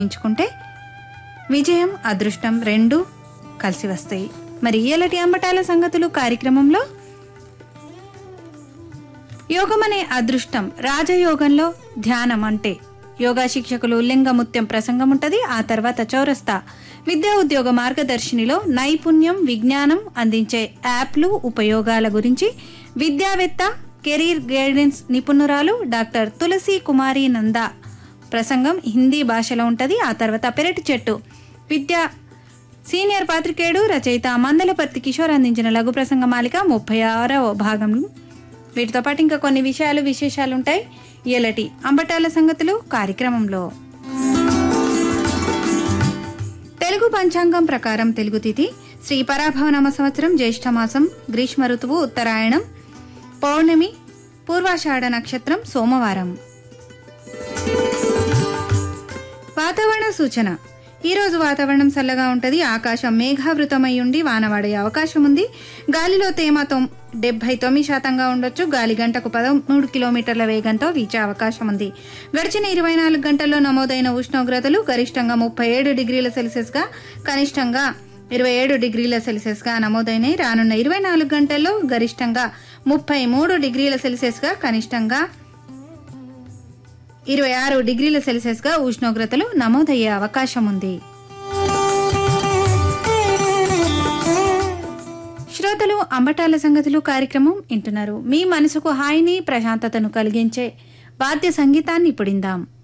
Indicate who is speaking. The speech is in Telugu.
Speaker 1: ఎంచుకుంటే విజయం అదృష్టం రెండు కలిసి వస్తాయి మరి ఇయ్యలటి అంబటాల సంగతులు కార్యక్రమంలో యోగం అనే అదృష్టం రాజయోగంలో ధ్యానం అంటే యోగా శిక్షకులు లింగముత్యం ప్రసంగం ఉంటది ఆ తర్వాత చౌరస్తా విద్యా ఉద్యోగ మార్గదర్శినిలో నైపుణ్యం విజ్ఞానం అందించే యాప్లు ఉపయోగాల గురించి విద్యావేత్త కెరీర్ గైడెన్స్ నిపుణురాలు డాక్టర్ తులసి కుమారి నందా ప్రసంగం హిందీ భాషలో ఉంటది ఆ తర్వాత పెరటి చెట్టు విద్యా సీనియర్ పాత్రికేయుడు రచయిత మందలపర్తి కిషోర్ అందించిన లఘు ప్రసంగ మాలిక ముప్పై ఆరవ భాగం వీటితో పాటు ఇంకా కొన్ని విషయాలు విశేషాలు ఉంటాయి ఎలటి అంబటాల సంగతులు కార్యక్రమంలో తెలుగు పంచాంగం ప్రకారం తెలుగు తిథి శ్రీ పరాభవనామ సంవత్సరం జ్యేష్ఠ మాసం గ్రీష్మ ఋతువు ఉత్తరాయణం పౌర్ణమి పూర్వాషాఢ నక్షత్రం సోమవారం వాతావరణ సూచన ఈ రోజు వాతావరణం చల్లగా ఉంటది ఆకాశం మేఘావృతమై ఉండి వానవాడే అవకాశం ఉంది గాలిలో తేమ తొమ్ డెబ్బై తొమ్మిది శాతంగా ఉండొచ్చు గాలి గంటకు పదమూడు కిలోమీటర్ల వేగంతో వీచే అవకాశం ఉంది గడిచిన ఇరవై నాలుగు గంటల్లో నమోదైన ఉష్ణోగ్రతలు గరిష్టంగా ముప్పై ఏడు డిగ్రీల సెల్సియస్ గా కనిష్టంగా ఇరవై ఏడు డిగ్రీల సెల్సియస్ గా నమోదైనాయి రానున్న ఇరవై నాలుగు గంటల్లో గరిష్టంగా ముప్పై మూడు డిగ్రీల సెల్సియస్ గా కనిష్టంగా ఇరవై ఆరు డిగ్రీల సెల్సియస్ గా ఉష్ణోగ్రతలు నమోదయ్యే అవకాశం ఉంది శ్రోతలు అంబటాల సంగతులు కార్యక్రమం వింటున్నారు మీ మనసుకు హాయిని ప్రశాంతతను కలిగించే వాద్య సంగీతాన్ని ఇప్పుడిందాం